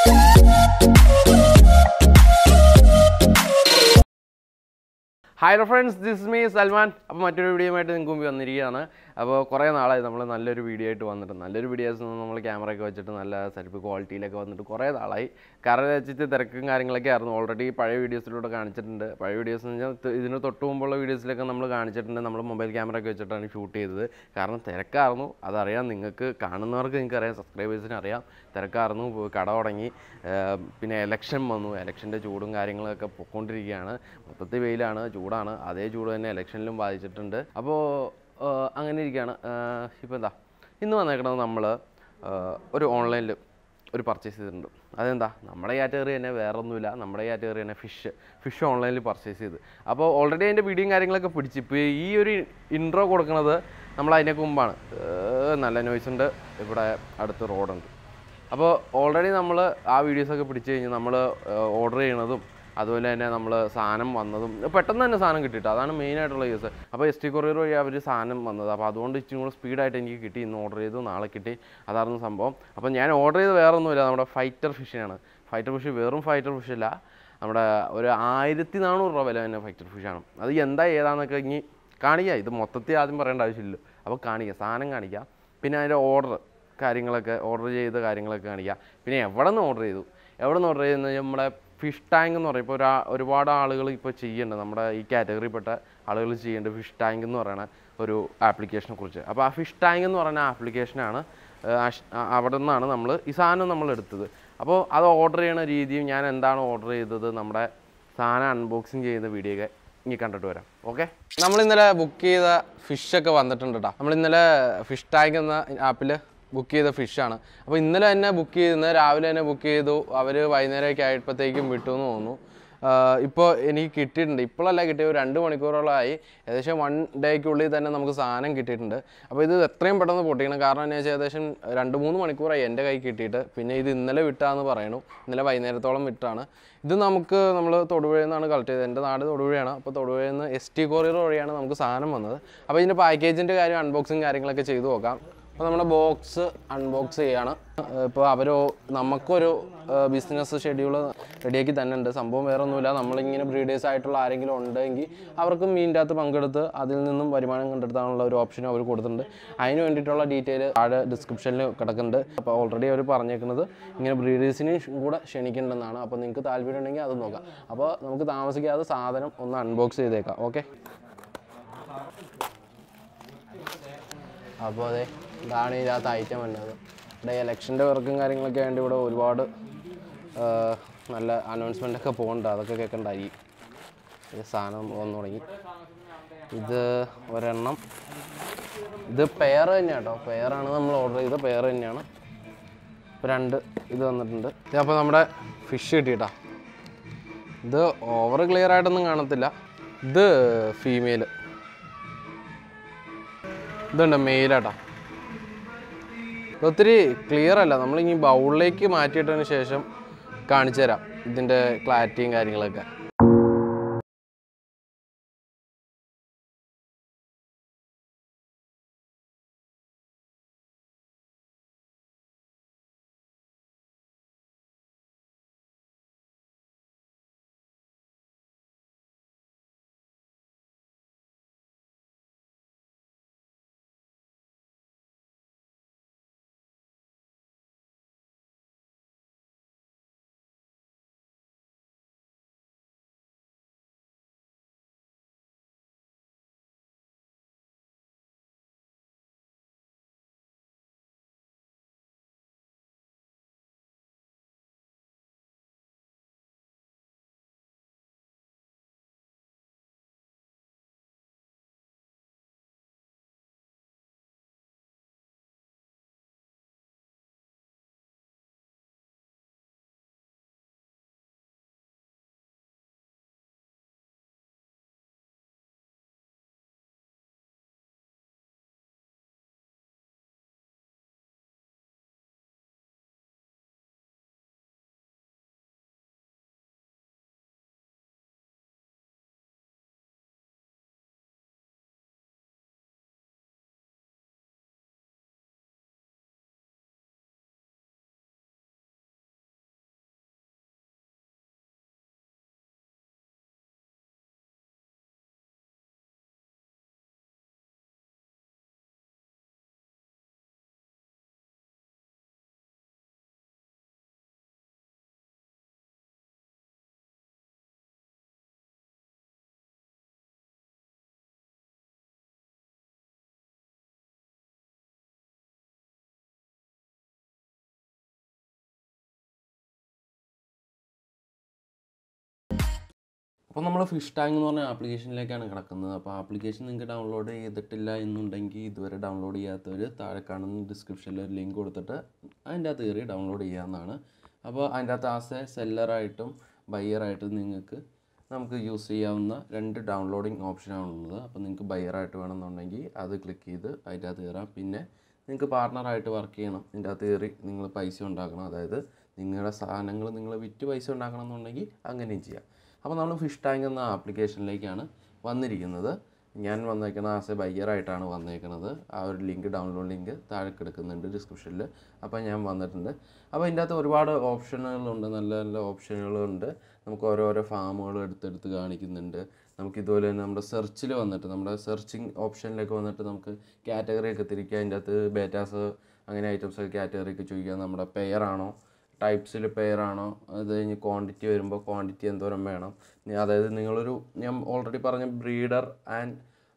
hi friends this me Salman അപ്പോൾ മറ്റൊരു വീഡിയോയുമായിട്ട് നിങ്ങൾക്ക് മുമ്പ് വന്നിരിക്കുകയാണ് അപ്പോൾ കുറേ നാളായി നമ്മൾ നല്ലൊരു വീഡിയോ ആയിട്ട് വന്നിട്ട് നല്ലൊരു വീഡിയോസ് നമ്മൾ ക്യാമറയൊക്കെ വെച്ചിട്ട് നല്ല സെൽഫി ക്വാളിറ്റിയിലൊക്കെ വന്നിട്ട് കുറേ നാളായി കാരണം വെച്ചിട്ട് തിരക്കും കാര്യങ്ങളൊക്കെ ആയിരുന്നു ഓൾറെഡി പഴയ വീഡിയോസിലൂടെ കാണിച്ചിട്ടുണ്ട് പഴയ വീഡിയോസ് എന്ന് വെച്ചാൽ ത- ഇതിന് തൊട്ട് മുമ്പുള്ള വീഡിയോസിലൊക്കെ നമ്മൾ കാണിച്ചിട്ടുണ്ട് നമ്മൾ മൊബൈൽ ക്യാമറയൊക്കെ വെച്ചിട്ടാണ് ഷൂട്ട് ചെയ്തത് കാരണം തിരക്കായിരുന്നു അതറിയാം നിങ്ങൾക്ക് കാണുന്നവർക്ക് നിങ്ങൾക്ക് അറിയാം സബ്സ്ക്രൈബേഴ്സിന് അറിയാം തിരക്കായിരുന്നു ഇപ്പൊ കട തുടങ്ങി ഏർ പിന്നെ എലക്ഷൻ വന്നു എലക്ഷൻ്റെ ചൂടും കാര്യങ്ങളൊക്കെ പൊക്കോണ്ടിരിക്കുകയാണ് മൊത്തത്തിൽ വെയിലാണ് ചൂടാണ് അതേ ചൂട് തന്നെ എലക്ഷനിലും ബാധിച്ചിട്ടുണ്ട് അപ്പോൾ അങ്ങനെ ഇരിക്കുകയാണ് ഇപ്പോൾ എന്താ ഇന്ന് വന്നേക്കണത് നമ്മൾ ഒരു ഓൺലൈനിൽ ഒരു പർച്ചേസ് ചെയ്തിട്ടുണ്ട് അതെന്താ നമ്മുടെ കാറ്റഗറി തന്നെ വേറെ ഒന്നുമില്ല നമ്മുടെ കാറ്റഗറി തന്നെ ഫിഷ് ഫിഷ് ഓൺലൈനിൽ പർച്ചേസ് ചെയ്ത് അപ്പോൾ ഓൾറെഡി അതിൻ്റെ വീഡിയോയും കാര്യങ്ങളൊക്കെ പിടിച്ച് ഇപ്പോൾ ഈ ഒരു ഇൻട്രോ കൊടുക്കുന്നത് നമ്മൾ അതിനൊക്കെ മുമ്പാണ് ഏർ നല്ല നോയ്സ് ഉണ്ട് ഇവിടെ അടുത്ത് റോഡുണ്ട് അപ്പോൾ ഓൾറെഡി നമ്മൾ ആ വീഡിയോസൊക്കെ പിടിച്ച് കഴിഞ്ഞ് നമ്മൾ ഓർഡർ ചെയ്യണതും അതുപോലെ തന്നെ നമ്മൾ സാധനം വന്നതും പെട്ടെന്ന് തന്നെ സാധനം കിട്ടിയിട്ട് അതാണ് മെയിൻ ആയിട്ടുള്ള കേസ് അപ്പോൾ എസ് ടി കൊറിയർ വഴി അവർ സാധനം വന്നത് അപ്പോൾ അതുകൊണ്ട് ഇച്ചിരി കൂടെ സ്പീഡായിട്ട് എനിക്ക് കിട്ടി ഇന്ന് ഓർഡർ ചെയ്തു നാളെ കിട്ടി അതായിരുന്നു സംഭവം അപ്പോൾ ഞാൻ ഓർഡർ ചെയ്ത് വേറെ ഒന്നുമില്ല നമ്മുടെ ഫൈറ്റർ ഫിഷിനാണ് ഫൈറ്റർ ഫിഷ് വെറും ഫൈറ്റർ ഫിഷ് അല്ല നമ്മുടെ ഒരു ആയിരത്തി നാനൂറ് രൂപ വില തന്നെ ഫൈറ്റർ ഫിഷാണ് അത് എന്താ ഏതാന്നൊക്കെ ഇനി കാണിക്കാം ഇത് മൊത്തത്തിൽ ആദ്യം പറയേണ്ട ആവശ്യമില്ലല്ലോ അപ്പോൾ കാണിക്കാം സാധനം കാണിക്കാം പിന്നെ അതിൻ്റെ ഓർഡർ കാര്യങ്ങളൊക്കെ ഓർഡർ ചെയ്ത കാര്യങ്ങളൊക്കെ കാണിക്കാം പിന്നെ എവിടെ നിന്ന് ഓർഡർ ചെയ്തു എവിടെ നിന്ന് ഓർഡർ ചെയ്തെന്ന് വെച്ചാൽ നമ്മുടെ ഫിഷ് ടാങ്ക് എന്ന് പറയും ഇപ്പോൾ ഒരു ഒരുപാട് ആളുകൾ ഇപ്പോൾ ചെയ്യുന്നുണ്ട് നമ്മുടെ ഈ കാറ്റഗറിയിൽപ്പെട്ട ആളുകൾ ചെയ്യേണ്ടത് ഫിഷ് ടാങ്ക് എന്ന് പറയുന്ന ഒരു ആപ്ലിക്കേഷനെ കുറിച്ച് അപ്പോൾ ആ ഫിഷ് ടാങ്ക് എന്ന് പറയുന്ന ആപ്ലിക്കേഷനാണ് അവിടെ നിന്നാണ് നമ്മൾ ഈ സാധനം നമ്മൾ എടുത്തത് അപ്പോൾ അത് ഓർഡർ ചെയ്യണ രീതിയും ഞാൻ എന്താണ് ഓർഡർ ചെയ്തത് നമ്മുടെ സാധനം അൺബോക്സിങ് ചെയ്യുന്ന വീഡിയോ ഒക്കെ ഇനി കണ്ടിട്ട് വരാം ഓക്കെ നമ്മൾ ഇന്നലെ ബുക്ക് ചെയ്ത ഫിഷൊക്കെ വന്നിട്ടുണ്ട് കേട്ടോ നമ്മൾ ഇന്നലെ ഫിഷ് ടാങ്ക് എന്ന ആപ്പിൽ ബുക്ക് ചെയ്ത ഫിഷാണ് അപ്പോൾ ഇന്നലെ തന്നെ ബുക്ക് ചെയ്ത് രാവിലെ തന്നെ ബുക്ക് ചെയ്തു അവർ വൈകുന്നേരമൊക്കെ ആയപ്പോഴത്തേക്കും വിട്ടു എന്ന് തോന്നുന്നു ഇപ്പോൾ എനിക്ക് കിട്ടിയിട്ടുണ്ട് ഇപ്പോഴല്ല കിട്ടിയത് ഒരു രണ്ട് മണിക്കൂറോളമായി ഏകദേശം വൺ ഡേക്കുള്ളിൽ തന്നെ നമുക്ക് സാധനം കിട്ടിയിട്ടുണ്ട് അപ്പോൾ ഇത് എത്രയും പെട്ടെന്ന് പൊട്ടിക്കണം കാരണം എന്താ വെച്ചാൽ ഏകദേശം രണ്ട് മൂന്ന് മണിക്കൂറായി എൻ്റെ കൈ കിട്ടിയിട്ട് പിന്നെ ഇത് ഇന്നലെ വിട്ടാന്ന് പറയണു ഇന്നലെ വൈകുന്നേരത്തോളം വിട്ടാണ് ഇത് നമുക്ക് നമ്മൾ തൊടുപുഴയിൽ നിന്നാണ് കളക്ട് ചെയ്തത് എൻ്റെ നാട് തൊടുപുഴയാണ് അപ്പോൾ തൊടുപുഴയിൽ നിന്ന് എസ് ടി കൊറിയർ വഴിയാണ് നമുക്ക് സാധനം വന്നത് അപ്പോൾ ഇതിൻ്റെ പാക്കേജിൻ്റെ കാര്യം അൺബോക്സിങ് കാര്യങ്ങളൊക്കെ ചെയ്തു നോക്കാം അപ്പോൾ നമ്മുടെ ബോക്സ് അൺബോക്സ് ചെയ്യാണ് ഇപ്പോൾ അവർ നമുക്കൊരു ബിസിനസ് ഷെഡ്യൂൾ റെഡിയാക്കി തന്നെ ഉണ്ട് സംഭവം വേറെ ഒന്നുമില്ല നമ്മളിങ്ങനെ ബ്രീഡേഴ്സ് ആയിട്ടുള്ള ആരെങ്കിലും ഉണ്ടെങ്കിൽ അവർക്ക് മീനിൻ്റെ അകത്ത് പങ്കെടുത്ത് അതിൽ നിന്നും വരുമാനം കണ്ടെടുത്താനുള്ള ഒരു ഓപ്ഷനും അവർ കൊടുത്തിട്ടുണ്ട് അതിന് വേണ്ടിയിട്ടുള്ള ഡീറ്റെയിൽ താഴെ ഡിസ്ക്രിപ്ഷനിൽ കിടക്കുന്നുണ്ട് അപ്പോൾ ഓൾറെഡി അവർ പറഞ്ഞേക്കുന്നത് ഇങ്ങനെ ബ്രീഡേഴ്സിനെ കൂടെ ക്ഷണിക്കുന്നുണ്ടെന്നാണ് അപ്പോൾ നിങ്ങൾക്ക് താല്പര്യം ഉണ്ടെങ്കിൽ അത് നോക്കാം അപ്പോൾ നമുക്ക് താമസിക്കാതെ സാധനം ഒന്ന് അൺബോക്സ് ചെയ്തേക്കാം ഓക്കെ അപ്പോൾ അതെ ഇതാണ് ഇതിനകത്ത് ഐറ്റം വന്നത് ഇവിടെ ഇലക്ഷൻ്റെ വർക്കും കാര്യങ്ങളൊക്കെ ആയതുകൊണ്ട് ഇവിടെ ഒരുപാട് ആ, നല്ല അനൗൺസ്മെൻ്റ് ഒക്കെ പോകുന്നുണ്ട് അതൊക്കെ കേൾക്കണ്ടായി ഇത് സാധനം വന്നു തുടങ്ങി ഇത് ഒരെണ്ണം ഇത് പെയർ തന്നെയാണ് കേട്ടോ പെയറാണ് നമ്മൾ ഓർഡർ ചെയ്ത പെയർ തന്നെയാണ് ഇപ്പോൾ രണ്ട് ഇത് വന്നിട്ടുണ്ട് അപ്പോൾ നമ്മുടെ ഫിഷ് കിട്ടിയിട്ടാ ഇത് ഓവർ ക്ലിയർ ആയിട്ടൊന്നും കാണത്തില്ല ഇത് ഫീമെയിൽ ഇതുണ്ട് മെയിലാട്ടാ ഒത്തിരി ക്ലിയർ അല്ല നമ്മളിനി ബൗളിലേക്ക് മാറ്റിയിട്ടതിന് ശേഷം കാണിച്ചു തരാം ഇതിൻ്റെ ക്ലാരിറ്റിയും കാര്യങ്ങളൊക്കെ അപ്പോൾ നമ്മൾ ഫിഷ് ടാങ്ക് എന്ന് പറഞ്ഞ ആപ്ലിക്കേഷനിലേക്കാണ് കിടക്കുന്നത് അപ്പോൾ ആപ്ലിക്കേഷൻ നിങ്ങൾക്ക് ഡൗൺലോഡ് ചെയ്തിട്ടില്ല എന്നുണ്ടെങ്കിൽ ഇതുവരെ ഡൗൺലോഡ് ചെയ്യാത്തവർ താഴെ കാണുന്ന ഡിസ്ക്രിപ്ഷനിൽ ഒരു ലിങ്ക് കൊടുത്തിട്ട് അതിൻ്റെ അകത്ത് കയറി ഡൗൺലോഡ് ചെയ്യാവുന്നതാണ് അപ്പോൾ അതിൻ്റെ അകത്ത് ആസ് എ സെല്ലറായിട്ടും ബയ്യറായിട്ടും നിങ്ങൾക്ക് നമുക്ക് യൂസ് ചെയ്യാവുന്ന രണ്ട് ഡൗൺലോഡിങ് ഓപ്ഷനാണ് ഉള്ളത് അപ്പോൾ നിങ്ങൾക്ക് ബയ്യറായിട്ട് വേണമെന്നുണ്ടെങ്കിൽ അത് ക്ലിക്ക് ചെയ്ത് അതിൻ്റെ അകത്ത് കയറാം പിന്നെ നിങ്ങൾക്ക് പാർട്ണറായിട്ട് വർക്ക് ചെയ്യണം ഇതിൻ്റെ അകത്ത് കയറി നിങ്ങൾ പൈസ ഉണ്ടാക്കണം അതായത് നിങ്ങളുടെ സാധനങ്ങൾ നിങ്ങൾ വിറ്റ് പൈസ ഉണ്ടാക്കണം എന്നുണ്ടെങ്കിൽ അങ്ങനെയും ചെയ്യാം അപ്പോൾ നമ്മൾ ഫിഷ് ടാങ്ക് എന്ന ആപ്ലിക്കേഷനിലേക്കാണ് വന്നിരിക്കുന്നത് ഞാൻ വന്നേക്കുന്നത് ആസ് എ ബയ്യറായിട്ടാണ് വന്നേക്കുന്നത് ആ ഒരു ലിങ്ക് ഡൗൺലോഡ് ലിങ്ക് താഴെ കിടക്കുന്നുണ്ട് ഡിസ്ക്രിപ്ഷനിൽ അപ്പോൾ ഞാൻ വന്നിട്ടുണ്ട് അപ്പോൾ ഇതിൻ്റെ അകത്ത് ഒരുപാട് ഓപ്ഷനുകളുണ്ട് നല്ല നല്ല ഓപ്ഷനുകളുണ്ട് നമുക്ക് ഓരോരോ ഫാമുകൾ എടുത്തെടുത്ത് കാണിക്കുന്നുണ്ട് നമുക്ക് ഇതുപോലെ തന്നെ നമ്മുടെ സെർച്ചിൽ വന്നിട്ട് നമ്മുടെ സെർച്ചിങ് ഓപ്ഷനിലേക്ക് വന്നിട്ട് നമുക്ക് കാറ്റഗറി ഒക്കെ തിരിക്കുക അതിൻ്റെ അകത്ത് ബേറ്റാസ് അങ്ങനെ ഐറ്റംസ് ഒക്കെ കാറ്റഗറി ഒക്കെ ചോദിക്കുക നമ്മുടെ പെയറാണോ ടൈപ്സിൽ പെയറാണോ അത് കഴിഞ്ഞ് ക്വാണ്ടിറ്റി വരുമ്പോൾ ക്വാണ്ടിറ്റി എന്തോരം വേണം നി- അതായത് നിങ്ങളൊരു ഞാൻ ഓൾറെഡി പറഞ്ഞ ബ്രീഡർ ആൻഡ്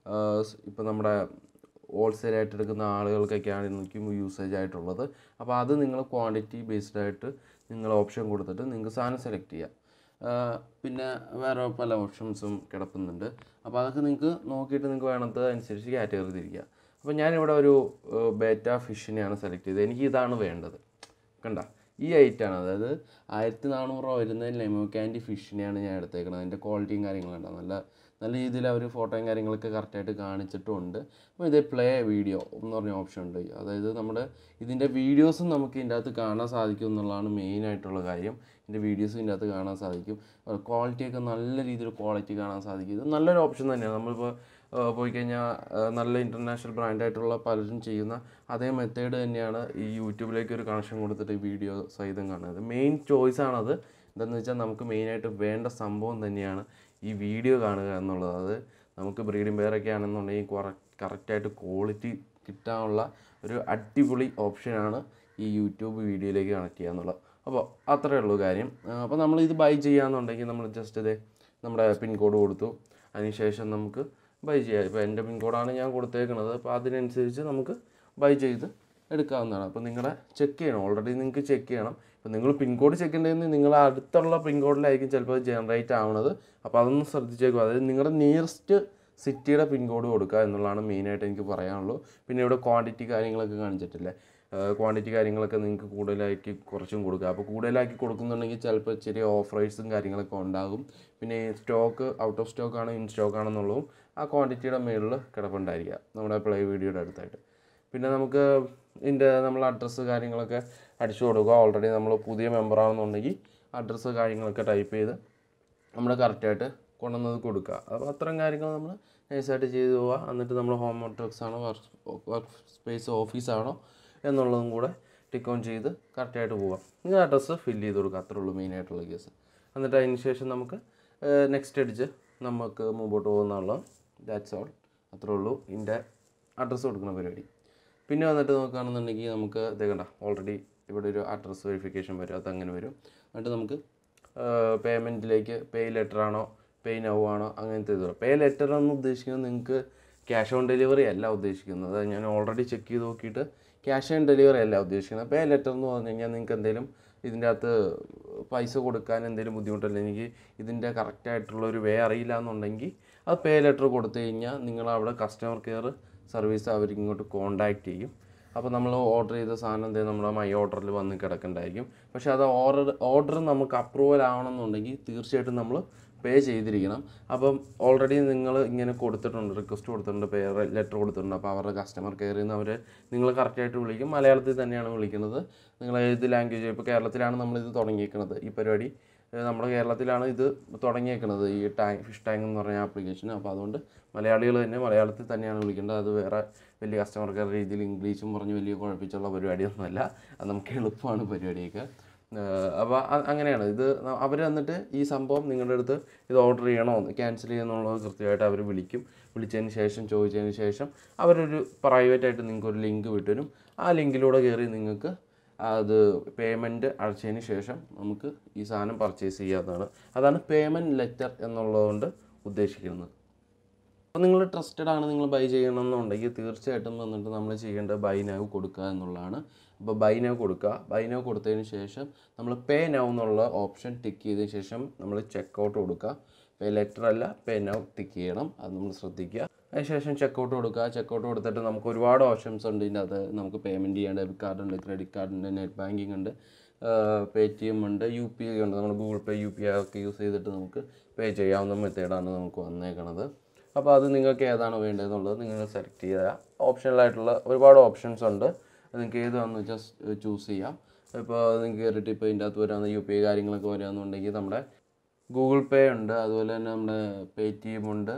ഇപ്പോൾ നമ്മുടെ ഹോൾസെയിലായിട്ട് എടുക്കുന്ന ആളുകൾക്കൊക്കെയാണ് എനിക്കും യൂസേജ് ആയിട്ടുള്ളത് അപ്പോൾ അത് നിങ്ങൾ ക്വാണ്ടിറ്റി ബേസ്ഡ് ആയിട്ട് നിങ്ങൾ ഓപ്ഷൻ കൊടുത്തിട്ട് നിങ്ങൾക്ക് സാധനം സെലക്ട് ചെയ്യാം ആഹ് പിന്നെ വേറെ പല ഓപ്ഷൻസും കിടപ്പുന്നുണ്ട് അപ്പോൾ അതൊക്കെ നിങ്ങൾക്ക് നോക്കിയിട്ട് നിങ്ങൾക്ക് വേണത് അനുസരിച്ച് കാറ്റഗറി തിരിക്കുക അപ്പോൾ ഞാനിവിടെ ഒരു ബേറ്റ ഫിഷിനെയാണ് സെലക്ട് ചെയ്തത് എനിക്ക് ഇതാണ് വേണ്ടത് കണ്ട ഈ ഐറ്റാണ് അതായത് ആയിരത്തി നാനൂറ് രൂപ വരുന്ന ലെമോ ക്യാൻഡി ഫിഷിനെയാണ് ഞാൻ എടുത്തേക്കുന്നത് അതിൻ്റെ ക്വാളിറ്റിയും കാര്യങ്ങളും ഉണ്ടാവും നല്ല നല്ല രീതിയിൽ അവർ ഫോട്ടോയും കാര്യങ്ങളൊക്കെ കറക്റ്റായിട്ട് കാണിച്ചിട്ടുമുണ്ട് അപ്പോൾ ഇത് പ്ലേ വീഡിയോ എന്ന് പറഞ്ഞ ഓപ്ഷൻ ഉണ്ട് അതായത് നമ്മുടെ ഇതിൻ്റെ വീഡിയോസും നമുക്ക് ഇതിൻ്റെ അകത്ത് കാണാൻ സാധിക്കും എന്നുള്ളതാണ് മെയിൻ ആയിട്ടുള്ള കാര്യം ഇതിൻ്റെ വീഡിയോസും ഇതിൻ്റെ അകത്ത് കാണാൻ സാധിക്കും ക്വാളിറ്റിയൊക്കെ നല്ല രീതിയിൽ ക്വാളിറ്റി കാണാൻ സാധിക്കും ഇത് നല്ലൊരു ഓപ്ഷൻ തന്നെയാണ് നമ്മളിപ്പോൾ ഏഹ് പോയി കഴിഞ്ഞാൽ ഏഹ് നല്ല ഇൻ്റർനാഷണൽ ബ്രാൻഡായിട്ടുള്ള പലരും ചെയ്യുന്ന അതേ മെത്തേഡ് തന്നെയാണ് ഈ യൂട്യൂബിലേക്ക് ഒരു കണക്ഷൻ കൊടുത്തിട്ട് ഈ വീഡിയോ സഹിതം കാണുന്നത് മെയിൻ ചോയ്സ് ആണത് എന്താണെന്ന് വെച്ചാൽ നമുക്ക് മെയിനായിട്ട് വേണ്ട സംഭവം തന്നെയാണ് ഈ വീഡിയോ കാണുക എന്നുള്ളത് അത് നമുക്ക് ബ്രീഡിംഗ് പെയറൊക്കെ ആണെന്നുണ്ടെങ്കിൽ കുറ കറക്റ്റായിട്ട് ക്വാളിറ്റി കിട്ടാനുള്ള ഒരു അടിപൊളി ഓപ്ഷനാണ് ഈ യൂട്യൂബ് വീഡിയോയിലേക്ക് കണക്ട് ചെയ്യുക എന്നുള്ളത് അപ്പോൾ അത്രയേ ഉള്ളൂ കാര്യം അപ്പോൾ നമ്മൾ ഇത് ബൈ ചെയ്യാന്നുണ്ടെങ്കിൽ നമ്മൾ ജസ്റ്റ് ഇത് നമ്മുടെ പിൻ കോഡ് കൊടുത്തു അതിനുശേഷം നമുക്ക് ബൈ ചെയ്യാം ഇപ്പോൾ എൻ്റെ പിൻ കോഡാണ് ഞാൻ കൊടുത്തേക്കുന്നത് അപ്പോൾ അതിനനുസരിച്ച് നമുക്ക് ബൈ ചെയ്ത് എടുക്കാവുന്നതാണ് അപ്പോൾ നിങ്ങളുടെ ചെക്ക് ചെയ്യണം ഓൾറെഡി നിങ്ങൾക്ക് ചെക്ക് ചെയ്യണം ഇപ്പോൾ നിങ്ങൾ പിൻ കോഡ് ചെക്ക് ചെയ്യേണ്ടതെന്ന് നിങ്ങൾ അടുത്തുള്ള പിൻ കോഡിലായിരിക്കും ചിലപ്പോൾ ജനറേറ്റ് ആവുന്നത് അപ്പോൾ അതൊന്ന് ശ്രദ്ധിച്ചേക്കും അതായത് നിങ്ങളുടെ നിയറസ്റ്റ് സിറ്റിയുടെ പിൻ കോഡ് കൊടുക്കുക എന്നുള്ളതാണ് മെയിനായിട്ട് എനിക്ക് പറയാനുള്ളൂ പിന്നെ ഇവിടെ ക്വാണ്ടിറ്റി കാര്യങ്ങളൊക്കെ കാണിച്ചിട്ടില്ലേ ക്വാണ്ടിറ്റി കാര്യങ്ങളൊക്കെ നിങ്ങൾക്ക് കൂടുതലാക്കി കുറച്ചും കൊടുക്കുക അപ്പോൾ കൂടുതലാക്കി കൊടുക്കുന്നുണ്ടെങ്കിൽ ചിലപ്പോൾ ചെറിയ ഓഫറേഴ്സും കാര്യങ്ങളൊക്കെ ഉണ്ടാകും പിന്നെ സ്റ്റോക്ക് ഔട്ട് ഓഫ് സ്റ്റോക്ക് ആണോ ഇൻ സ്റ്റോക്ക് ആണെന്നുള്ളതും ആ ക്വാണ്ടിറ്റിയുടെ മുകളിൽ കിടപ്പുണ്ടായിരിക്കുക നമ്മുടെ പ്ലേ വീഡിയോയുടെ അടുത്തായിട്ട് പിന്നെ നമുക്ക് ഇതിൻ്റെ നമ്മൾ അഡ്രസ്സ് കാര്യങ്ങളൊക്കെ അടിച്ചു കൊടുക്കുക ഓൾറെഡി നമ്മൾ പുതിയ മെമ്പറാണെന്നുണ്ടെങ്കിൽ അഡ്രസ്സ് കാര്യങ്ങളൊക്കെ ടൈപ്പ് ചെയ്ത് നമ്മൾ കറക്റ്റായിട്ട് കൊണ്ടുവന്നത് കൊടുക്കുക അപ്പോൾ അത്തരം കാര്യങ്ങൾ നമ്മൾ നൈസായിട്ട് ചെയ്ത് പോവുക എന്നിട്ട് നമ്മൾ ഹോം വർക്ക്സ് ആണോ വർക്ക് വർക്ക് സ്പേസ് ഓഫീസാണോ എന്നുള്ളതും കൂടെ ടിക്ക് ഓൺ ചെയ്ത് കറക്റ്റായിട്ട് പോവാം നിങ്ങൾ അഡ്രസ്സ് ഫില്ല് ചെയ്ത് കൊടുക്കുക അത്രേ ഉള്ളൂ മെയിനായിട്ടുള്ള കേസ് എന്നിട്ട് അതിന് ശേഷം നമുക്ക് നെക്സ്റ്റ് അടിച്ച് നമുക്ക് മുമ്പോട്ട് പോകുന്നുള്ള ദാറ്റ്സ് ഓൾ അത്രേ ഉള്ളൂ ഇതിൻ്റെ അഡ്രസ്സ് കൊടുക്കുന്ന പരിപാടി പിന്നെ വന്നിട്ട് നോക്കുകയാണെന്നുണ്ടെങ്കിൽ നമുക്ക് ഇത് കണ്ട ഓൾറെഡി ഇവിടെ ഒരു അഡ്രസ്സ് വെരിഫിക്കേഷൻ വരും അതങ്ങനെ വരും എന്നിട്ട് നമുക്ക് പേയ്മെൻറ്റിലേക്ക് പേ ലെറ്റർ ആണോ പേ നൗ ആണോ അങ്ങനത്തെ ഇത് പേ ലെറ്റർ എന്ന് ഉദ്ദേശിക്കുന്നത് നിങ്ങൾക്ക് ക്യാഷ് ഓൺ ഡെലിവറി അല്ല ഉദ്ദേശിക്കുന്നത് അത് ഞാൻ ഓൾറെഡി ചെക്ക് ചെയ്ത് നോക്കിയിട്ട് ക്യാഷ് ഓൺ ഡെലിവറി അല്ല ഉദ്ദേശിക്കുന്നത് പേ ലെറ്റർ എന്ന് പറഞ്ഞു കഴിഞ്ഞാൽ നിങ്ങൾക്ക് എന്തെങ്കിലും ഇതിൻ്റെ അകത്ത് പൈസ കൊടുക്കാൻ എന്തെങ്കിലും ബുദ്ധിമുട്ടല്ല എനിക്ക് ഇതിൻ്റെ കറക്റ്റായിട്ടുള്ള ഒരു വേ അറിയില്ല എന്നുണ്ടെങ്കിൽ അത് പേ ലെറ്റർ കൊടുത്തു കഴിഞ്ഞാൽ നിങ്ങൾ അവിടെ കസ്റ്റമർ കെയർ സർവീസ് അവർ ഇങ്ങോട്ട് കോണ്ടാക്ട് ചെയ്യും അപ്പോൾ നമ്മൾ ഓർഡർ ചെയ്ത സാധനം എന്തെങ്കിലും നമ്മുടെ മൈ ഓർഡറിൽ വന്ന് കിടക്കണ്ടായിരിക്കും പക്ഷേ അത് ഓർഡർ ഓർഡർ നമുക്ക് അപ്രൂവൽ ആവണമെന്നുണ്ടെങ്കിൽ തീർച്ചയായിട്ടും നമ്മൾ പേ ചെയ്തിരിക്കണം അപ്പം ഓൾറെഡി നിങ്ങൾ ഇങ്ങനെ കൊടുത്തിട്ടുണ്ട് റിക്വസ്റ്റ് കൊടുത്തിട്ടുണ്ട് പേ ലെറ്റർ കൊടുത്തിട്ടുണ്ട് അപ്പോൾ അവരുടെ കസ്റ്റമർ കെയറിൽ നിന്ന് അവർ നിങ്ങൾ കറക്റ്റായിട്ട് വിളിക്കും മലയാളത്തിൽ തന്നെയാണ് വിളിക്കുന്നത് നിങ്ങൾ ഏത് ലാംഗ്വേജ് ഇപ്പോൾ കേരളത്തിലാണ് നമ്മളിത് തുടങ്ങിയിരിക്കുന്നത് ഈ പരിപാടി ഏഹ് നമ്മുടെ കേരളത്തിലാണ് ഇത് തുടങ്ങിയേക്കുന്നത് ഈ ടാങ്ക് ഫിഷ് ടാങ്ക് എന്ന് പറഞ്ഞ ആപ്ലിക്കേഷൻ അപ്പോൾ അതുകൊണ്ട് മലയാളികൾ തന്നെ മലയാളത്തിൽ തന്നെയാണ് വിളിക്കേണ്ടത് അത് വേറെ വലിയ കസ്റ്റമർ കെയർ രീതിയിൽ ഇംഗ്ലീഷും പറഞ്ഞ് വലിയ കുഴപ്പിച്ചുള്ള പരിപാടിയൊന്നുമല്ല അത് നമുക്ക് എളുപ്പമാണ് പരിപാടിയൊക്കെ അപ്പോൾ അങ്ങനെയാണ് ഇത് അവർ വന്നിട്ട് ഈ സംഭവം നിങ്ങളുടെ അടുത്ത് ഇത് ഓർഡർ ചെയ്യണോ ക്യാൻസൽ ചെയ്യണമെന്നുള്ളത് കൃത്യമായിട്ട് അവർ വിളിക്കും വിളിച്ചതിന് ശേഷം ചോദിച്ചതിന് ശേഷം അവരൊരു പ്രൈവറ്റായിട്ട് നിങ്ങൾക്ക് ഒരു ലിങ്ക് വിട്ടുതരും ആ ലിങ്കിലൂടെ കയറി നിങ്ങൾക്ക് അത് പേയ്മെൻറ്റ് അടച്ചതിന് ശേഷം നമുക്ക് ഈ സാധനം പർച്ചേസ് ചെയ്യാവുന്നതാണ് അതാണ് പേയ്മെൻറ്റ് ലെറ്റർ എന്നുള്ളതുകൊണ്ട് ഉദ്ദേശിക്കുന്നത് അപ്പോൾ നിങ്ങൾ ട്രസ്റ്റഡ് ആണ് നിങ്ങൾ ബൈ ചെയ്യണമെന്നുണ്ടെങ്കിൽ തീർച്ചയായിട്ടും വന്നിട്ട് നമ്മൾ ചെയ്യേണ്ടത് ബൈ നൗ കൊടുക്കുക എന്നുള്ളതാണ് അപ്പോൾ ബൈ നൗ കൊടുക്കുക ബൈ നൗ കൊടുത്തതിന് ശേഷം നമ്മൾ പേ നൗ എന്നുള്ള ഓപ്ഷൻ ടിക്ക് ചെയ്തതിന് ശേഷം നമ്മൾ ചെക്ക് ഔട്ട് കൊടുക്കുക പേ ലെറ്റർ അല്ല പേ നൗ ടിക്ക് ചെയ്യണം അത് നമ്മൾ ശ്രദ്ധിക്കുക അതിനുശേഷം ചെക്കൗട്ട് കൊടുക്കുക ചെക്കൗട്ട് കൊടുത്തിട്ട് നമുക്ക് ഒരുപാട് ഓപ്ഷൻസ് ഉണ്ട് ഇതിൻ്റെ അത് നമുക്ക് പേയ്മെൻറ്റ് ചെയ്യാൻ ഡെബിറ്റ് കാർഡ് ഉണ്ട് ക്രെഡിറ്റ് കാർഡ് ഉണ്ട് നെറ്റ് ബാങ്കിങ് ഉണ്ട് പേ ടി എം ഉണ്ട് യു പി ഐ ഉണ്ട് നമ്മൾ Google pay U P I ഒക്കെ യൂസ് ചെയ്തിട്ട് നമുക്ക് പേ ചെയ്യാവുന്ന മെത്തേഡാണ് നമുക്ക് വന്നേക്കണത് അപ്പോൾ അത് നിങ്ങൾക്ക് ഏതാണ് വേണ്ടതെന്നുള്ളത് നിങ്ങൾ സെലക്ട് ചെയ്യുക ഓപ്ഷണലായിട്ടുള്ള ഒരുപാട് ഓപ്ഷൻസ് ഉണ്ട് അത് നിങ്ങൾക്ക് ഏതാണെന്ന് വെച്ചാൽ ചൂസ് ചെയ്യാം ഇപ്പോൾ നിങ്ങൾക്ക് കയറിയിട്ട് ഇപ്പോൾ ഇതിൻ്റെ അകത്ത് വരാവുന്ന യു പി ഐ കാര്യങ്ങളൊക്കെ വരാമെന്നുണ്ടെങ്കിൽ നമ്മുടെ ഗൂഗിൾ പേ ഉണ്ട് അതുപോലെ തന്നെ നമ്മുടെ പേ ടി എം ഉണ്ട്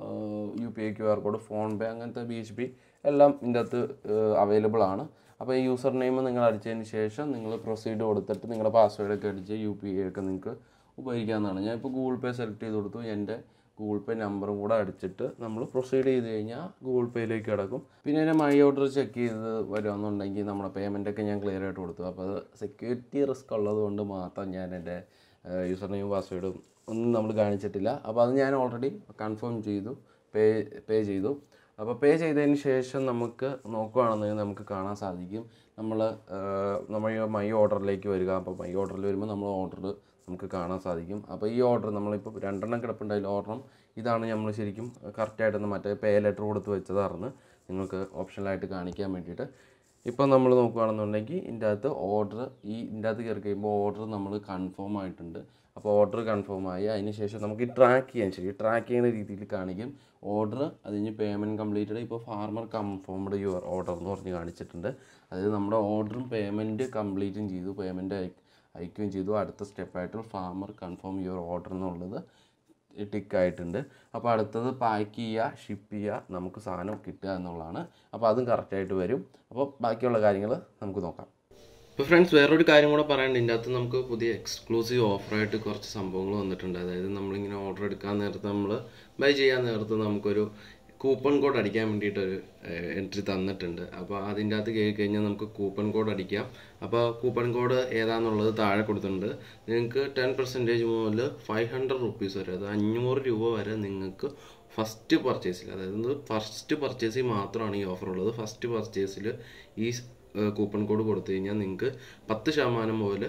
U P I Q R code PhonePe അങ്ങനത്തെ ബി എച്ച് പി എല്ലാം ഇതിൻ്റെ അകത്ത് അവൈലബിൾ ആണ് അപ്പോൾ ഈ യൂസർ നെയിം നിങ്ങൾ അടിച്ചതിന് ശേഷം നിങ്ങൾ പ്രൊസീഡ് കൊടുത്തിട്ട് നിങ്ങളുടെ പാസ്വേഡ് ഒക്കെ അടിച്ച് യു പി ഐ ഒക്കെ നിങ്ങൾക്ക് ഉപയോഗിക്കാവുന്നതാണ് ഞാൻ ഇപ്പോൾ ഗൂഗിൾ പേ സെലക്ട് ചെയ്ത് കൊടുത്തു എൻ്റെ ഗൂഗിൾ പേ നമ്പറും കൂടെ അടിച്ചിട്ട് നമ്മൾ പ്രൊസീഡ് ചെയ്ത് കഴിഞ്ഞാൽ ഗൂഗിൾ പേയിലേക്ക് കിടക്കും പിന്നെ എൻ്റെ മൈ ഓർഡർ ചെക്ക് ചെയ്ത് വരുമെന്നുണ്ടെങ്കിൽ നമ്മുടെ പേയ്മെൻ്റ് ഒക്കെ ഞാൻ ക്ലിയർ ആയിട്ട് കൊടുത്തു അപ്പോൾ അത് സെക്യൂരിറ്റി റിസ്ക് ഉള്ളത് കൊണ്ട് മാത്രം ഞാൻ എൻ്റെ യൂസർ നെയിം പാസ്വേഡും ഒന്നും നമ്മൾ കാണിച്ചിട്ടില്ല അപ്പോൾ അത് ഞാൻ ഓൾറെഡി കൺഫേം ചെയ്തു പേ പേ ചെയ്തു അപ്പോൾ പേ ചെയ്തതിന് ശേഷം നമുക്ക് നോക്കുകയാണെന്നുണ്ടെങ്കിൽ നമുക്ക് കാണാൻ സാധിക്കും നമ്മൾ നമ്മൾ ഈ മൈ ഓർഡറിലേക്ക് വരിക അപ്പോൾ മൈ ഓർഡറിൽ വരുമ്പോൾ നമ്മൾ ഓർഡർ നമുക്ക് കാണാൻ സാധിക്കും അപ്പോൾ ഈ ഓർഡർ നമ്മളിപ്പോൾ രണ്ടെണ്ണം കിടപ്പുണ്ടായില്ല ഓർഡർ ഇതാണ് നമ്മൾ ശരിക്കും കറക്റ്റായിട്ടൊന്ന് മറ്റേ പേ ലെറ്റർ കൊടുത്ത് വെച്ചതായിരുന്നു നിങ്ങൾക്ക് ഓപ്ഷനിലായിട്ട് കാണിക്കാൻ വേണ്ടിയിട്ട് ഇപ്പം നമ്മൾ നോക്കുകയാണെന്നുണ്ടെങ്കിൽ ഇതിൻ്റെ അകത്ത് ഓർഡർ ഈ ഇതിൻ്റെ അകത്ത് കയറി കഴിയുമ്പോൾ ഓർഡർ നമ്മൾ കൺഫേം ആയിട്ടുണ്ട് അപ്പോൾ ഓർഡർ കൺഫേം ആയി അതിന് ശേഷം നമുക്ക് ഈ ട്രാക്ക് ചെയ്യാൻ ശരി ട്രാക്ക് ചെയ്യുന്ന രീതിയിൽ കാണിക്കും ഓർഡർ അതിന് പേയ്മെൻറ്റ് കംപ്ലീറ്റഡ് ഇപ്പോൾ ഫാർമർ കൺഫേംഡ് യുവർ ഓർഡർ എന്ന് പറഞ്ഞ് കാണിച്ചിട്ടുണ്ട് അതായത് നമ്മുടെ ഓർഡറും പേയ്മെൻറ്റ് കംപ്ലീറ്റും ചെയ്തു പേയ്മെൻറ്റ് അയക്കുകയും ചെയ്തു അടുത്ത സ്റ്റെപ്പായിട്ട് ഫാർമർ കൺഫേം യുവർ ഓർഡർ എന്നുള്ളത് ടിക്ക് ആയിട്ടുണ്ട് അപ്പോൾ അടുത്തത് പാക്ക് ചെയ്യുക ഷിപ്പ് ചെയ്യുക നമുക്ക് സാധനം കിട്ടുക എന്നുള്ളതാണ് അപ്പോൾ അതും കറക്റ്റായിട്ട് വരും അപ്പോൾ ബാക്കിയുള്ള കാര്യങ്ങൾ നമുക്ക് നോക്കാം ഇപ്പോൾ ഫ്രണ്ട്സ് വേറൊരു കാര്യം കൂടെ പറയാനുണ്ട് ഇതിൻ്റെ അകത്ത് നമുക്ക് പുതിയ എക്സ്ക്ലൂസീവ് ഓഫറായിട്ട് കുറച്ച് സംഭവങ്ങൾ വന്നിട്ടുണ്ട് അതായത് നമ്മളിങ്ങനെ ഓർഡർ എടുക്കാൻ നേരത്ത് നമ്മൾ ബൈ ചെയ്യാൻ നേരത്ത് നമുക്കൊരു കൂപ്പൺ കോഡ് അടിക്കാൻ വേണ്ടിയിട്ടൊരു എൻട്രി തന്നിട്ടുണ്ട് അപ്പോൾ അതിൻ്റെ അകത്ത് കയറി കഴിഞ്ഞാൽ നമുക്ക് കൂപ്പൺ കോഡ് അടിക്കാം അപ്പോൾ കൂപ്പൺ കോഡ് ഏതാണെന്നുള്ളത് താഴെ കൊടുത്തിട്ടുണ്ട് നിങ്ങൾക്ക് ടെൻ പെർസെൻറ്റേജ് മുതൽ ഫൈവ് ഹൺഡ്രഡ് റുപ്പീസ് വരെ അത് അഞ്ഞൂറ് രൂപ വരെ നിങ്ങൾക്ക് ഫസ്റ്റ് പർച്ചേസിൽ അതായത് ഫസ്റ്റ് പർച്ചേസിൽ മാത്രമാണ് ഈ ഓഫർ ഉള്ളത് ഫസ്റ്റ് പർച്ചേസിൽ ഈ കൂപ്പൺ കോഡ് കൊടുത്തു കഴിഞ്ഞാൽ നിങ്ങൾക്ക് പത്ത് ശതമാനം മുതൽ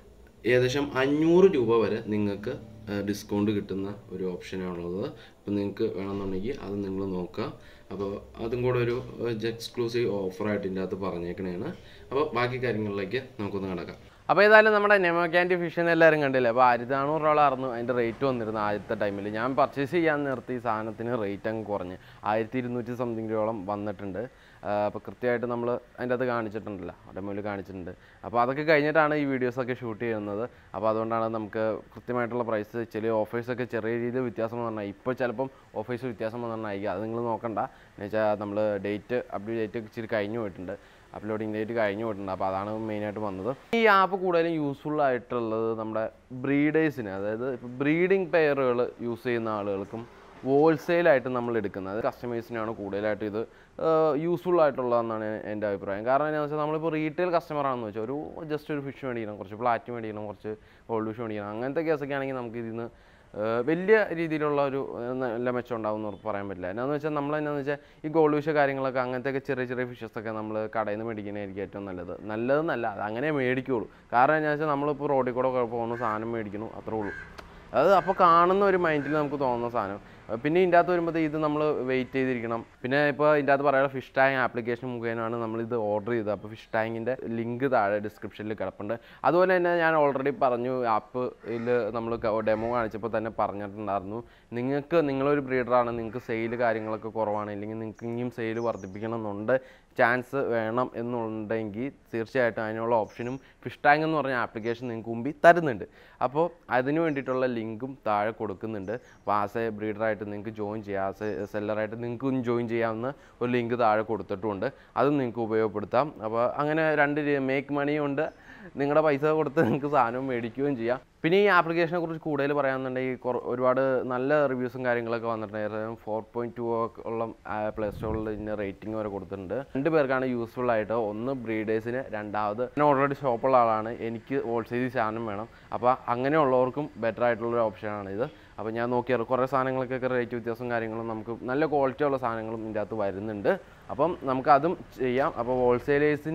ഏകദേശം അഞ്ഞൂറ് രൂപ വരെ നിങ്ങൾക്ക് ഡിസ്കൗണ്ട് കിട്ടുന്ന ഒരു ഓപ്ഷനാണുള്ളത് അപ്പോൾ നിങ്ങൾക്ക് വേണമെന്നുണ്ടെങ്കിൽ അത് നിങ്ങൾ നോക്കുക അപ്പോൾ അതും കൂടെ ഒരു എക്സ്ക്ലൂസീവ് ഓഫറായിട്ട് ഇതിൻ്റെ അകത്ത് പറഞ്ഞേക്കണേണ് അപ്പോൾ ബാക്കി കാര്യങ്ങളിലേക്ക് നമുക്കൊന്ന് കിടക്കാം അപ്പോൾ ഏതായാലും നമ്മുടെ നെമോ ക്യാൻഡി ഫിഷൻ എല്ലാവരും കണ്ടില്ലേ അപ്പോൾ ആയിരത്തി നാനൂറ് ഡോളായിരുന്നു അതിൻ്റെ റേറ്റ് വന്നിരുന്നു ആദ്യത്തെ ടൈമിൽ ഞാൻ പർച്ചേസ് ചെയ്യാൻ നിർത്തി ഈ സാധനത്തിന് റേറ്റ് അങ്ങ് കുറഞ്ഞ് ആയിരത്തി ഇരുന്നൂറ്റി സംതിങ് രൂപയോളം വന്നിട്ടുണ്ട് അപ്പോൾ കൃത്യമായിട്ട് നമ്മൾ അതിൻ്റെ അത് കാണിച്ചിട്ടുണ്ടല്ലോ ഡെമോയിൽ കാണിച്ചിട്ടുണ്ട് അപ്പോൾ അതൊക്കെ കഴിഞ്ഞിട്ടാണ് ഈ വീഡിയോസൊക്കെ ഷൂട്ട് ചെയ്യുന്നത് അപ്പോൾ അതുകൊണ്ടാണ് നമുക്ക് കൃത്യമായിട്ടുള്ള പ്രൈസ് ചില ഓഫേഴ്സൊക്കെ ചെറിയ രീതിയിൽ വ്യത്യാസം വന്നാൽ ഇപ്പോൾ ചിലപ്പം ഓഫേഴ്സ് വ്യത്യാസം വന്നിട്ടുണ്ടായിരിക്കും അത് നിങ്ങൾ നോക്കണ്ട എന്ന് വെച്ചാൽ നമ്മൾ ഡേറ്റ് അപ്ഡേറ്റ് ഡേറ്റ് ഇച്ചിരി കഴിഞ്ഞു പോയിട്ടുണ്ട് അപ്ലോഡിങ് ഡേറ്റ് കഴിഞ്ഞു പോയിട്ടുണ്ട് അപ്പോൾ അതാണ് മെയിനായിട്ട് വന്നത് ഈ ആപ്പ് കൂടുതലും യൂസ്ഫുൾ ആയിട്ടുള്ളത് നമ്മുടെ ബ്രീഡേഴ്സിന് അതായത് ഇപ്പോൾ ബ്രീഡിംഗ് പെയറുകൾ യൂസ് ചെയ്യുന്ന ആളുകൾക്കും ഹോൾസെയിലായിട്ട് നമ്മൾ എടുക്കുന്നത് കസ്റ്റമേഴ്സിനാണ് കൂടുതലായിട്ട് ഇത് യൂസ്ഫുൾ ആയിട്ടുള്ളതെന്നാണ് എൻ്റെ അഭിപ്രായം കാരണം എന്താണെന്ന് വെച്ചാൽ നമ്മളിപ്പോൾ റീറ്റെയിൽ കസ്റ്റമർ ആണെന്ന് വെച്ചാൽ ഒരു ജസ്റ്റ് ഒരു ഫിഷ് മേടിക്കണം കുറച്ച് പ്ലാറ്റ് മേടിക്കണം കുറച്ച് ഗോൾഡ് ഫിഷ് മേടിക്കണം അങ്ങനത്തെ കേസൊക്കെ ആണെങ്കിൽ നമുക്ക് ഇതിൽ നിന്ന് വലിയ രീതിയിലുള്ള ഒരു ഏഹ്, നല്ല മെച്ചം ഉണ്ടാവും എന്ന് പറയാൻ പറ്റില്ല എന്നാന്ന് വെച്ചാൽ നമ്മൾ എന്നാന്ന് വെച്ചാൽ ഈ ഗോൾഡ് ഫിഷ് കാര്യങ്ങളൊക്കെ അങ്ങനത്തെ ചെറിയ ചെറിയ ഫിഷസ് ഒക്കെ നമ്മൾ കടയിൽ നിന്ന് മേടിക്കുന്നതായിരിക്കും ഏറ്റവും നല്ലത് നല്ലതെന്നല്ല അത് അങ്ങനെ മേടിക്കുള്ളൂ കാരണം എന്നാ വെച്ചാൽ നമ്മളിപ്പോൾ റോഡിൽ കൂടെ പോകുന്ന സാധനം മേടിക്കുന്നു അത്രേ ഉള്ളൂ അത് അപ്പോൾ കാണുന്ന ഒരു മൈൻഡിൽ നമുക്ക് തോന്നുന്ന സാധനം അഹ് പിന്നെ ഇതിൻ്റെ അകത്ത് വരുമ്പോൾ ഇത് നമ്മൾ വെയിറ്റ് ചെയ്തിരിക്കണം പിന്നെ ഇപ്പോൾ ഇതിൻ്റെ അകത്ത് പറയാനുള്ള ഫിഷ് ടാങ്ക് ആപ്ലിക്കേഷൻ മുഖേനയാണ് നമ്മളിത് ഓർഡർ ചെയ്തത് അപ്പോൾ ഫിഷ് ടാങ്കിൻ്റെ ലിങ്ക് താഴെ ഡിസ്ക്രിപ്ഷനിൽ കിടപ്പുണ്ട് അതുപോലെ തന്നെ ഞാൻ ഓൾറെഡി പറഞ്ഞു ആപ്പിൽ നമ്മൾ ഡെമോ കാണിച്ചപ്പോൾ തന്നെ പറഞ്ഞിട്ടുണ്ടായിരുന്നു നിങ്ങൾക്ക് നിങ്ങളൊരു ബ്രീഡറാണ് നിങ്ങൾക്ക് സെയിൽ കാര്യങ്ങളൊക്കെ കുറവാണ് ഇല്ലെങ്കിൽ നിങ്ങൾക്ക് ഇനിയും സെയിൽ വർദ്ധിപ്പിക്കണം എന്നുണ്ട് ചാൻസ് വേണം എന്നുണ്ടെങ്കിൽ തീർച്ചയായിട്ടും അതിനുള്ള ഓപ്ഷനും ഫിഷ് ടാങ്ക് എന്ന് പറഞ്ഞ ആപ്ലിക്കേഷൻ നിങ്ങൾക്ക് മുമ്പിൽ തരുന്നുണ്ട് അപ്പോൾ അതിന് വേണ്ടിയിട്ടുള്ള ലിങ്കും താഴെ കൊടുക്കുന്നുണ്ട് അപ്പോൾ ആസ് എ ബ്രീഡറായിട്ട് നിങ്ങൾക്ക് ജോയിൻ ചെയ്യാം ആസ് എ സെല്ലറായിട്ട് നിങ്ങൾക്കും ജോയിൻ ചെയ്യാവുന്ന ഒരു ലിങ്ക് താഴെ കൊടുത്തിട്ടുമുണ്ട് അതും നിങ്ങൾക്ക് ഉപയോഗപ്പെടുത്താം അപ്പോൾ അങ്ങനെ രണ്ട് മേക്ക് മണിയും ഉണ്ട് നിങ്ങളുടെ പൈസ കൊടുത്ത് നിങ്ങൾക്ക് സാധനം മേടിക്കുകയും ചെയ്യാം പിന്നെ ഈ ആപ്ലിക്കേഷനെ കുറിച്ച് കൂടുതൽ പറയാമെന്നുണ്ടെങ്കിൽ കുറ- ഒരുപാട് നല്ല റിവ്യൂസും കാര്യങ്ങളൊക്കെ വന്നിട്ടുണ്ട് ഫോർ പോയിന്റ് ടു ഉള്ള പ്ലേ സ്റ്റോറിൽ ഇതിന് റേറ്റിംഗ് വരെ കൊടുത്തിട്ടുണ്ട് രണ്ട് പേർക്കാണ് യൂസ്ഫുൾ ആയിട്ട് ഒന്ന് ബ്രീഡേഴ്സിന് രണ്ടാമത് ഞാൻ ഓൾറെഡി ഷോപ്പുള്ള ആളാണ് എനിക്ക് ഹോൾസെയിൽ സാധനം വേണം അപ്പോൾ അങ്ങനെയുള്ളവർക്കും ബെറ്റർ ആയിട്ടുള്ളൊരു ഓപ്ഷനാണ് ഇത് അപ്പോൾ ഞാൻ നോക്കിയാൽ കുറേ സാധനങ്ങൾക്കൊക്കെ റേറ്റ് വ്യത്യാസവും കാര്യങ്ങളും നമുക്ക് നല്ല ക്വാളിറ്റി ഉള്ള സാധനങ്ങളും ഇതിൻ്റെ അകത്ത് വരുന്നുണ്ട് അപ്പം നമുക്ക് അതും ചെയ്യാം അപ്പോൾ ഹോൾസെയിലേഴ്സിനും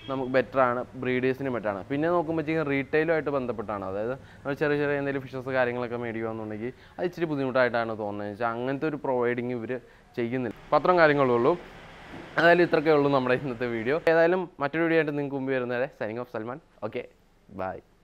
നമുക്ക് ബെറ്റർ ആണ് ബ്രീഡേഴ്സിന് ബെറ്ററാണ് പിന്നെ നോക്കുമ്പോഴത്തേക്കും റീറ്റെയിലുമായിട്ട് ബന്ധപ്പെട്ടാണ് അതായത് നമ്മൾ ചെറിയ ചെറിയ എന്തെങ്കിലും ഫിഷസ് കാര്യങ്ങളൊക്കെ മേടിക്കുകയെന്നുണ്ടെങ്കിൽ അത് ഇച്ചിരി ബുദ്ധിമുട്ടായിട്ടാണ് തോന്നുന്നത് വെച്ചാൽ അങ്ങനത്തെ ഒരു പ്രൊവൈഡിങ് ഇവർ ചെയ്യുന്നില്ല പത്രം കാര്യങ്ങളേ ഉള്ളൂ ഏതായാലും ഇത്രയൊക്കെ ഉള്ളൂ നമ്മുടെ ഇന്നത്തെ വീഡിയോ ഏതായാലും മറ്റൊരു വീഡിയോ ആയിട്ട് നിങ്ങൾക്ക് മുമ്പ് വരുന്നവരെ signing off Salman okay by